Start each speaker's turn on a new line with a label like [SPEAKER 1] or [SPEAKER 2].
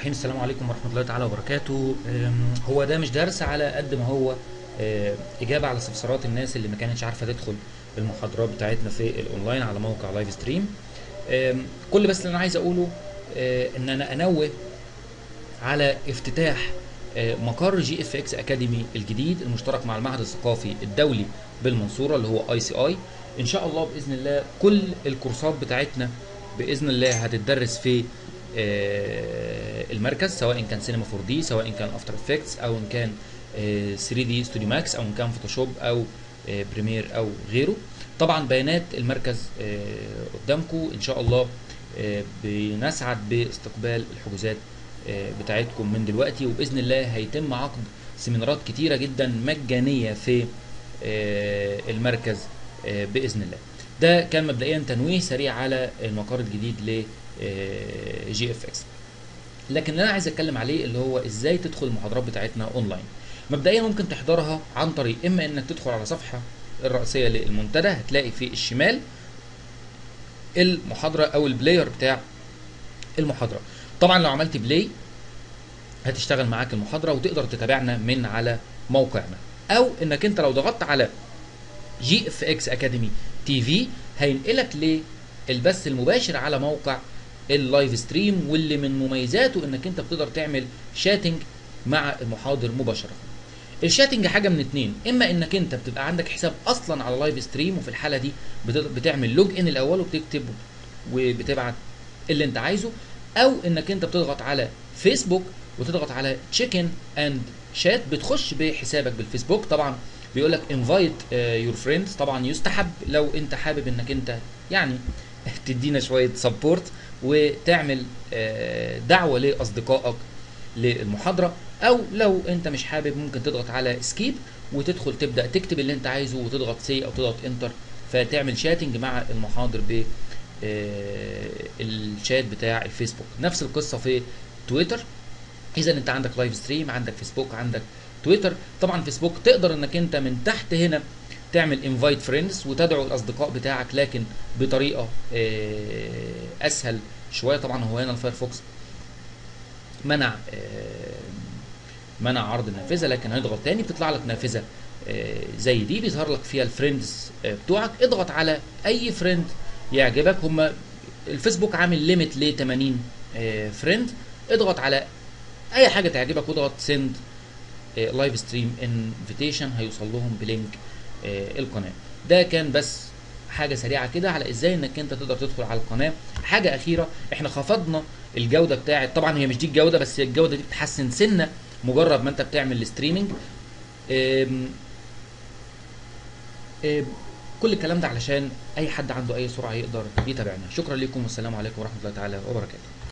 [SPEAKER 1] الرحيم السلام عليكم ورحمة الله تعالى وبركاته أم، هو ده مش درس على قد ما هو أه، إجابة على استفسارات الناس اللي ما كانتش عارفة تدخل المحاضرات بتاعتنا في الأونلاين على موقع لايف ستريم أم، كل بس اللي أنا عايز أقوله أه، إن أنا أنوه على افتتاح أه، مقر جي اف اكس اكاديمي الجديد المشترك مع المعهد الثقافي الدولي بالمنصورة اللي هو اي سي اي ان شاء الله باذن الله كل الكورسات بتاعتنا باذن الله هتتدرس في آه، المركز سواء كان سينما 4 دي سواء كان افتر افكتس او ان كان 3 دي ستوديو ماكس او ان كان فوتوشوب او آه، بريمير او غيره طبعا بيانات المركز آه، قدامكم ان شاء الله آه، بنسعد باستقبال الحجوزات آه، بتاعتكم من دلوقتي وباذن الله هيتم عقد سيمينارات كتيره جدا مجانيه في آه، المركز آه، باذن الله ده كان مبدئيا تنويه سريع على المقر الجديد ل جي اف اكس لكن اللي انا عايز اتكلم عليه اللي هو ازاي تدخل المحاضرات بتاعتنا اونلاين مبدئيا ممكن تحضرها عن طريق اما انك تدخل على صفحه الرئيسيه للمنتدى هتلاقي في الشمال المحاضره او البلاير بتاع المحاضره طبعا لو عملت بلاي هتشتغل معاك المحاضره وتقدر تتابعنا من على موقعنا او انك انت لو ضغطت على جي اف اكس اكاديمي تي في هينقلك للبث المباشر على موقع اللايف ستريم واللي من مميزاته انك انت بتقدر تعمل شاتنج مع المحاضر مباشره الشاتنج حاجه من اتنين اما انك انت بتبقى عندك حساب اصلا على لايف ستريم وفي الحاله دي بت- بتعمل لوج ان الاول وبتكتب وبتبعت اللي انت عايزه او انك انت بتضغط على فيسبوك وتضغط على تشيكن اند شات بتخش بحسابك بالفيسبوك طبعا بيقول لك انفايت يور فريندز طبعا يستحب لو انت حابب انك انت يعني تدينا شويه سبورت وتعمل آه، دعوه لاصدقائك للمحاضره او لو انت مش حابب ممكن تضغط على سكيب وتدخل تبدا تكتب اللي انت عايزه وتضغط سي او تضغط انتر فتعمل شاتنج مع المحاضر ب آه، الشات بتاع الفيسبوك نفس القصه في تويتر اذا انت عندك لايف ستريم عندك فيسبوك عندك تويتر طبعا فيسبوك تقدر انك انت من تحت هنا تعمل انفايت فريندز وتدعو الاصدقاء بتاعك لكن بطريقه آه، اسهل شويه طبعا هو هنا الفايرفوكس منع آه، منع عرض النافذه لكن هنضغط تاني بتطلع لك نافذه آه، زي دي بيظهر لك فيها الفريندز آه، بتوعك اضغط على اي فريند يعجبك هم الفيسبوك عامل ليميت ل 80 فريند اضغط على اي حاجه تعجبك واضغط سند لايف ستريم انفيتيشن هيوصل لهم بلينك آه، القناه ده كان بس حاجه سريعه كده على ازاي انك انت تقدر تدخل على القناه حاجه اخيره احنا خفضنا الجوده بتاعت طبعا هي مش دي الجوده بس هي الجوده دي بتحسن سنه مجرد ما انت بتعمل الستريمنج آم، آم، كل الكلام ده علشان اي حد عنده اي سرعه يقدر يتابعنا شكرا لكم والسلام عليكم ورحمه الله تعالى وبركاته